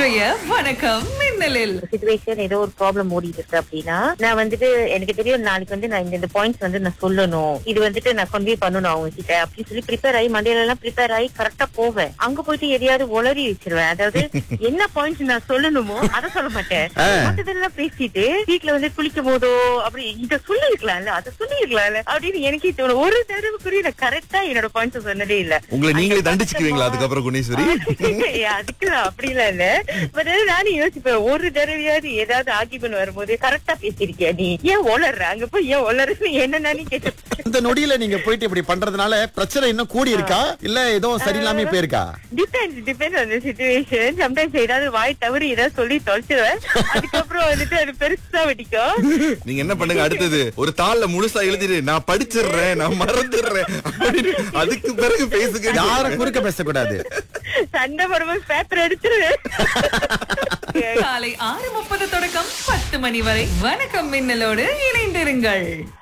இன்றைய வணக்கம் மின்னலில் சுச்சுவேஷன் ஏதோ ஒரு ப்ராப்ளம் ஓடிட்டு இருக்கு அப்படின்னா நான் வந்துட்டு எனக்கு தெரியும் நாளைக்கு வந்து நான் இந்த இந்த பாயிண்ட்ஸ் வந்து நான் சொல்லணும் இது வந்துட்டு நான் கன்வே பண்ணணும் அவங்க கிட்ட அப்படின்னு சொல்லி ப்ரிப்பேர் ஆகி மண்டையில எல்லாம் ப்ரிப்பேர் ஆகி கரெக்டா போவேன் அங்க போயிட்டு எதையாவது உளறி வச்சிருவேன் அதாவது என்ன பாயிண்ட்ஸ் நான் சொல்லணுமோ அதை சொல்ல மாட்டேன் மத்ததெல்லாம் பேசிட்டு வீட்டுல வந்து குளிக்கும் போதோ அப்படி இத சொல்லிருக்கலாம்ல அதை சொல்லிருக்கலாம்ல அப்படின்னு எனக்கே தோணும் ஒரு தடவைக்குரிய நான் கரெக்டா என்னோட பாயிண்ட்ஸ் சொன்னதே இல்ல உங்களை நீங்களே தண்டிச்சுக்குவீங்களா அதுக்கப்புறம் குணேஸ்வரி அதுக்குலாம் அப்படிலாம் இல்ல பட் நானும் யோசிப்பேன் ஒரு தடவையாவது ஏதாவது ஆக்கிபன் வரும்போது கரெக்டா பேசிருக்கியா நீ ஏன் ஒளர்ற அங்க போய் ஏன் ஒளர்றன்னு என்ன நானே கேட்டேன் இந்த நொடியில நீங்க போயிட்டு இப்படி பண்றதுனால பிரச்சனை இன்னும் கூடி இருக்கா இல்ல ஏதோ சரியில்லாம போயிருக்கா டிபெண்ட்ஸ் டிபெண்ட்ஸ் அந்த சுச்சுவேஷன் சம்டைம்ஸ் ஏதாவது வாய் தவறி ஏதாவது சொல்லி தொலைச்சிருவேன் அதுக்கப்புறம் வந்துட்டு அது பெருசா வெடிக்கும் நீங்க என்ன பண்ணுங்க அடுத்தது ஒரு தாள்ல முழுசா எழுதிட்டு நான் படிச்சிடுறேன் நான் மறந்துடுறேன் அப்படின்னு அதுக்கு பிறகு பேசுங்க யாரும் குறுக்க பேசக்கூடாது சண்டை போடும்போது பேப்பர் எடுத்துருவேன் காலை ஆறு முப்பது தொடக்கம் பத்து மணி வரை வணக்கம் மின்னலோடு இணைந்திருங்கள்